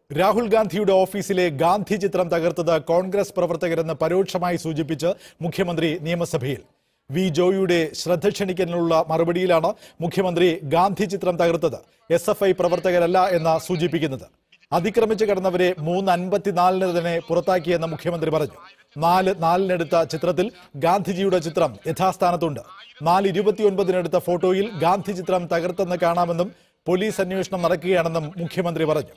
രാഹുൽ ഗാന്ധിയുടെ ഓഫീസിലെ ഗാന്ധി ചിത്രം തകർത്തത് കോൺഗ്രസ് പ്രവർത്തകരെന്ന് പരോക്ഷമായി സൂചിപ്പിച്ച് മുഖ്യമന്ത്രി നിയമസഭയിൽ വി ജോയിയുടെ ശ്രദ്ധ ക്ഷണിക്കലിനുള്ള മറുപടിയിലാണ് മുഖ്യമന്ത്രി ഗാന്ധി ചിത്രം തകർത്തത് എസ് എഫ് ഐ പ്രവർത്തകരല്ല എന്ന് സൂചിപ്പിക്കുന്നത് അതിക്രമിച്ച് കടന്നവരെ മൂന്ന് അൻപത്തിനാലിന് തന്നെ പുറത്താക്കിയെന്ന് മുഖ്യമന്ത്രി പറഞ്ഞു നാല് നാലിനെടുത്ത ചിത്രത്തിൽ ഗാന്ധിജിയുടെ ചിത്രം യഥാസ്ഥാനത്തുണ്ട് നാല് ഇരുപത്തിയൊൻപതിനെടുത്ത ഫോട്ടോയിൽ ഗാന്ധി ചിത്രം തകർത്തെന്ന് കാണാമെന്നും പോലീസ് അന്വേഷണം നടക്കുകയാണെന്നും മുഖ്യമന്ത്രി പറഞ്ഞു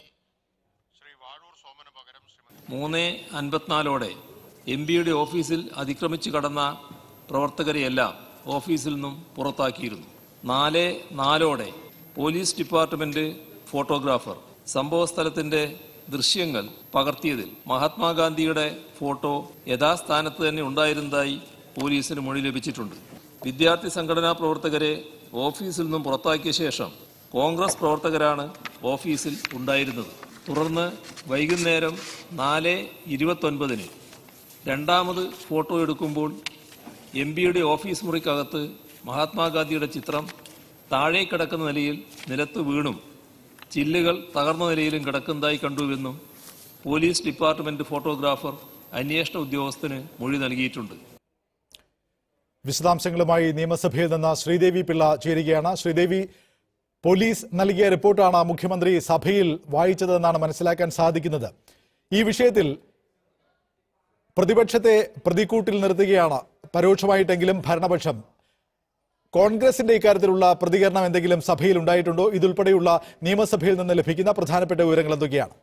മൂന്ന് അൻപത്തിനാലോടെ എം പിയുടെ ഓഫീസിൽ അതിക്രമിച്ചു കടന്ന പ്രവർത്തകരെയെല്ലാം ഓഫീസിൽ നിന്നും പുറത്താക്കിയിരുന്നു നാല് നാലോടെ പോലീസ് ഡിപ്പാർട്ട്മെന്റ് ഫോട്ടോഗ്രാഫർ സംഭവസ്ഥലത്തിന്റെ ദൃശ്യങ്ങൾ പകർത്തിയതിൽ മഹാത്മാഗാന്ധിയുടെ ഫോട്ടോ യഥാസ്ഥാനത്ത് തന്നെ ഉണ്ടായിരുന്നതായി പോലീസിന് മൊഴി ലഭിച്ചിട്ടുണ്ട് വിദ്യാർത്ഥി സംഘടനാ പ്രവർത്തകരെ ഓഫീസിൽ നിന്നും പുറത്താക്കിയ ശേഷം കോൺഗ്രസ് പ്രവർത്തകരാണ് ഓഫീസിൽ ഉണ്ടായിരുന്നത് തുടർന്ന് വൈകുന്നേരം നാല് ഇരുപത്തൊൻപതിന് രണ്ടാമത് ഫോട്ടോ എടുക്കുമ്പോൾ എം പിയുടെ ഓഫീസ് മുറിക്കകത്ത് മഹാത്മാഗാന്ധിയുടെ ചിത്രം താഴെ കിടക്കുന്ന നിലയിൽ നിലത്ത് വീണും ചില്ലുകൾ തകർന്ന നിലയിലും കിടക്കുന്നതായി കണ്ടുവെന്നും പോലീസ് ഡിപ്പാർട്ട്മെന്റ് ഫോട്ടോഗ്രാഫർ അന്വേഷണ ഉദ്യോഗസ്ഥന് മൊഴി നൽകിയിട്ടുണ്ട് വിശദാംശങ്ങളുമായി നിയമസഭയിൽ നിന്ന് ശ്രീദേവി പിള്ള ചേരുകയാണ് ശ്രീദേവി പോലീസ് നൽകിയ റിപ്പോർട്ടാണ് മുഖ്യമന്ത്രി സഭയിൽ വായിച്ചതെന്നാണ് മനസ്സിലാക്കാൻ സാധിക്കുന്നത് ഈ വിഷയത്തിൽ പ്രതിപക്ഷത്തെ പ്രതിക്കൂട്ടിൽ നിർത്തുകയാണ് പരോക്ഷമായിട്ടെങ്കിലും ഭരണപക്ഷം കോൺഗ്രസിന്റെ ഇക്കാര്യത്തിലുള്ള പ്രതികരണം എന്തെങ്കിലും സഭയിൽ ഉണ്ടായിട്ടുണ്ടോ ഇതുൾപ്പെടെയുള്ള നിയമസഭയിൽ നിന്ന് ലഭിക്കുന്ന പ്രധാനപ്പെട്ട വിവരങ്ങൾ എന്തൊക്കെയാണ്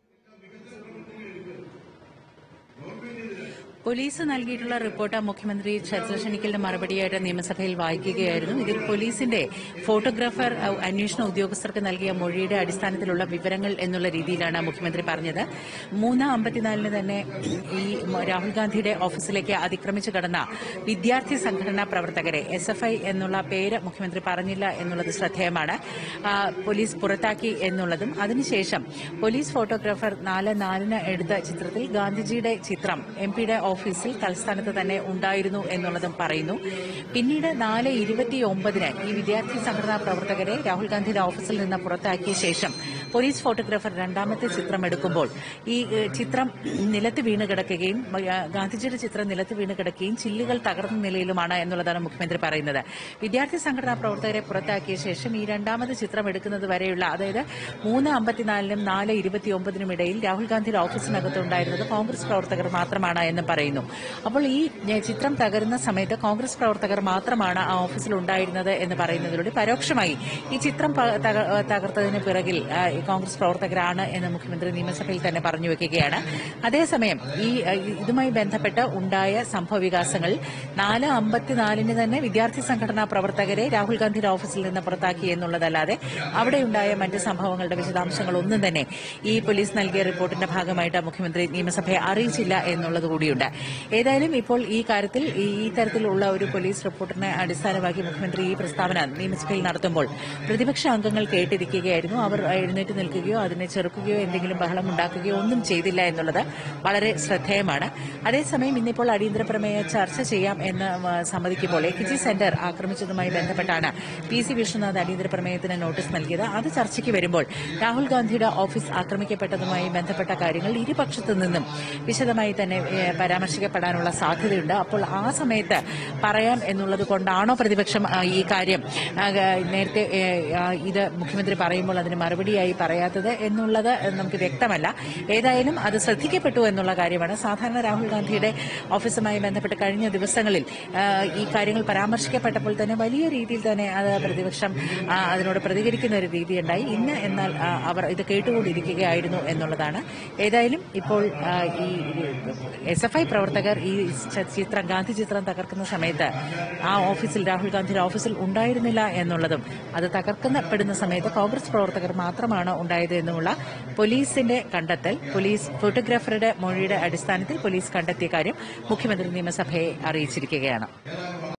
പോലീസ് നൽകിയിട്ടുള്ള റിപ്പോർട്ട് മുഖ്യമന്ത്രി ചർച്ച ക്ഷണിക്കലിന് മറുപടിയായിട്ട് നിയമസഭയിൽ വായിക്കുകയായിരുന്നു ഇതിൽ പോലീസിന്റെ ഫോട്ടോഗ്രാഫർ അഹ്, അന്വേഷണ ഉദ്യോഗസ്ഥർക്ക് നൽകിയ മൊഴിയുടെ അടിസ്ഥാനത്തിലുള്ള വിവരങ്ങൾ എന്നുള്ള രീതിയിലാണ് മുഖ്യമന്ത്രി പറഞ്ഞത് മൂന്ന് അമ്പത്തിനാലിന് തന്നെ ഈ മ- രാഹുൽ ഗാന്ധിയുടെ ഓഫീസിലേക്ക് അതിക്രമിച്ചു കടന്ന വിദ്യാർത്ഥി സംഘടനാ പ്രവർത്തകരെ എസ് എഫ് ഐ എന്നുള്ള പേര് മുഖ്യമന്ത്രി പറഞ്ഞില്ല എന്നുള്ളത് ശ്രദ്ധേയമാണ് ആ, പോലീസ് പുറത്താക്കി എന്നുള്ളതും അതിനുശേഷം പോലീസ് ഫോട്ടോഗ്രാഫർ നാല് നാലിന് എടുത്ത ചിത്രത്തിൽ ഗാന്ധിജിയുടെ ചിത്രം എം പിയുടെ ഓഫീസിൽ തൽസ്ഥാനത്ത് തന്നെ ഉണ്ടായിരുന്നു എന്നുള്ളതും പറയുന്നു പിന്നീട് നാല് ഇരുപത്തി ഒമ്പതിന് ഈ വിദ്യാർത്ഥി സംഘടനാ പ്രവർത്തകരെ രാഹുൽ ഗാന്ധിയുടെ ഓഫീസിൽ നിന്ന് പുറത്താക്കിയ ശേഷം പോലീസ് ഫോട്ടോഗ്രാഫർ രണ്ടാമത്തെ ചിത്രം എടുക്കുമ്പോൾ ഈ ഏഹ്, ചിത്രം നിലത്ത് വീണ് കിടക്കുകയും ആ, ഗാന്ധിജിയുടെ ചിത്രം നിലത്ത് വീണ് കിടക്കുകയും ചില്ലുകൾ തകർന്ന നിലയിലുമാണ് എന്നുള്ളതാണ് മുഖ്യമന്ത്രി പറയുന്നത് വിദ്യാർത്ഥി സംഘടനാ പ്രവർത്തകരെ പുറത്താക്കിയ ശേഷം ഈ രണ്ടാമത് ചിത്രം എടുക്കുന്നത് വരെയുള്ള അതായത് മൂന്ന് അമ്പത്തിനാലിനും നാല് ഇരുപത്തിയൊമ്പതിനും ഇടയിൽ രാഹുൽ ഗാന്ധിയുടെ ഓഫീസിനകത്ത് ഉണ്ടായിരുന്നത് കോൺഗ്രസ് പ്രവർത്തകർ മാത്രമാണ് എന്ന് പറയുന്നു അപ്പോൾ ഈ ഏ, ചിത്രം തകരുന്ന സമയത്ത് കോൺഗ്രസ് പ്രവർത്തകർ മാത്രമാണ് ആ ഓഫീസിൽ ഉണ്ടായിരുന്നത് എന്ന് പറയുന്നതിലൂടെ പരോക്ഷമായി ഈ ചിത്രം പ- തക- തകർത്തതിന് പിറകിൽ ആ, ഈ കോൺഗ്രസ് പ്രവർത്തകരാണ് എന്ന് മുഖ്യമന്ത്രി നിയമസഭയിൽ തന്നെ പറഞ്ഞു വെക്കുകയാണ് അതേസമയം ഈ ആ, ഇതുമായി ബന്ധപ്പെട്ട് ഉണ്ടായ സംഭവ വികാസങ്ങൾ നാല് അമ്പത്തിനാലിന് തന്നെ വിദ്യാർത്ഥി സംഘടനാ പ്രവർത്തകരെ രാഹുൽ ഗാന്ധിയുടെ ഓഫീസിൽ നിന്ന് പുറത്താക്കി എന്നുള്ളതല്ലാതെ അവിടെയുണ്ടായ മറ്റ് സംഭവങ്ങളുടെ വിശദാംശങ്ങൾ ഒന്നും തന്നെ ഈ പോലീസ് നൽകിയ റിപ്പോർട്ടിന്റെ ഭാഗമായിട്ട് മുഖ്യമന്ത്രി നിയമസഭയെ അറിയിച്ചില്ല എന്നുള്ളത് കൂടിയുണ്ട് ഏതായാലും ഇപ്പോൾ ഈ കാര്യത്തിൽ ഈ ഈ തരത്തിലുള്ള ഒരു പോലീസ് റിപ്പോർട്ടിനെ അടിസ്ഥാനമാക്കി മുഖ്യമന്ത്രി ഈ പ്രസ്താവന നിയമസഭയിൽ നടത്തുമ്പോൾ പ്രതിപക്ഷ അംഗങ്ങൾ കേട്ടിരിക്കുകയായിരുന്നു അവർ എഴുന്നേറ്റ് നിൽക്കുകയോ അതിനെ ചെറുക്കുകയോ എന്തെങ്കിലും ബഹളം ഉണ്ടാക്കുകയോ ഒന്നും ചെയ്തില്ല എന്നുള്ളത് വളരെ ശ്രദ്ധേയമാണ് അതേസമയം ഇന്നിപ്പോൾ അടിയന്തര പ്രമേയ ചർച്ച ചെയ്യാം എന്ന് ആ, സമ്മതിക്കുമ്പോൾ എ ജി സെന്റർ ആക്രമിച്ചതുമായി ബന്ധപ്പെട്ടാണ് പി സി വിഷ്ണുനാഥ് അടിയന്തര പ്രമേയത്തിന് നോട്ടീസ് നൽകിയത് അത് ചർച്ചയ്ക്ക് വരുമ്പോൾ രാഹുൽ ഗാന്ധിയുടെ ഓഫീസ് ആക്രമിക്കപ്പെട്ടതുമായി ബന്ധപ്പെട്ട കാര്യങ്ങൾ ഇരുപക്ഷത്തു നിന്നും വിശദമായി തന്നെ ഏ, പരാമർശിക്കപ്പെടാനുള്ള സാധ്യതയുണ്ട് അപ്പോൾ ആ സമയത്ത് പറയാം എന്നുള്ളത് കൊണ്ടാണോ പ്രതിപക്ഷം ആ, ഈ കാര്യം ആ, നേരത്തെ ഏ, ആ, ഇത് മുഖ്യമന്ത്രി പറയുമ്പോൾ അതിന് മറുപടിയായി പറയാത്തത് എന്നുള്ളത് നമുക്ക് വ്യക്തമല്ല ഏതായാലും അത് ശ്രദ്ധിക്കപ്പെട്ടു എന്നുള്ള കാര്യമാണ് സാധാരണ രാഹുൽ ഗാന്ധിയുടെ ഓഫീസുമായി ബന്ധപ്പെട്ട് കഴിഞ്ഞ ദിവസങ്ങളിൽ ആ, ഈ കാര്യങ്ങൾ പരാമർശിക്കപ്പെട്ടപ്പോൾ തന്നെ വലിയ രീതിയിൽ തന്നെ അത് പ്രതിപക്ഷം ആ, അതിനോട് പ്രതികരിക്കുന്ന ഒരു രീതിയുണ്ടായി ഇന്ന് എന്നാൽ ആ, അവർ ഇത് കേട്ടുകൊണ്ടിരിക്കുകയായിരുന്നു എന്നുള്ളതാണ് ഏതായാലും ഇപ്പോൾ ആ, ഈ എസ് എഫ് ഐ പ്രവർത്തകർ ഈ ച- ചിത്രം ഗാന്ധി ചിത്രം തകർക്കുന്ന സമയത്ത് ആ ഓഫീസിൽ രാഹുൽ ഗാന്ധിയുടെ ഓഫീസിൽ ഉണ്ടായിരുന്നില്ല എന്നുള്ളതും അത് തകർക്കപ്പെടുന്ന സമയത്ത് കോൺഗ്രസ് പ്രവർത്തകർ മാത്രമാണ് ഉണ്ടായത് എന്നുമുള്ള പോലീസിന്റെ കണ്ടെത്തൽ പോലീസ് ഫോട്ടോഗ്രാഫറുടെ മൊഴിയുടെ അടിസ്ഥാനത്തിൽ പോലീസ് കണ്ടെത്തിയ കാര്യം മുഖ്യമന്ത്രി നിയമസഭയെ അറിയിച്ചിരിക്കുകയാണ്